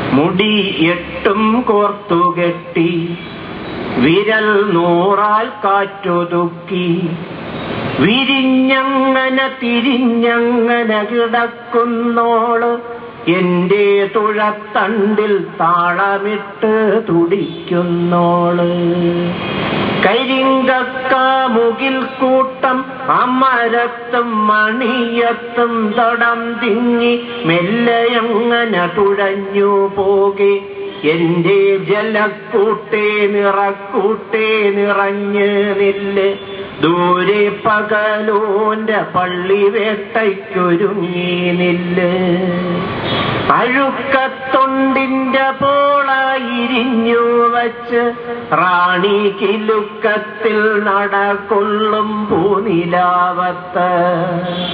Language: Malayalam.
മുടി എട്ടും കോർത്തുകെട്ടി വിരൽ നൂറാൽ കാറ്റൊതുക്കി വിരിഞ്ഞങ്ങനെ തിരിഞ്ഞങ്ങനെ കിടക്കുന്നോള് എന്റെ തുഴത്തണ്ടിൽ താളമിട്ട് തുടിക്കുന്നോള് കരിങ്കക്ക മുകിൽ കൂട്ടം അമരത്തും മണിയത്തും തടം തിങ്ങി മെല്ലയങ്ങനെ തുഴഞ്ഞു പോകെ എന്റെ ജലക്കൂട്ടേ നിറക്കൂട്ടേ നിറഞ്ഞ് നില്ല് ദൂരെ പകലോന്റെ പള്ളി വേട്ടയ്ക്കൊരുങ്ങി നില്ല് അഴുക്കത്തൊണ്ടിന്റെ പോളായിരിഞ്ഞു വച്ച് റാണി കിലുക്കത്തിൽ നടകൊള്ളും പൂനിലാവത്ത്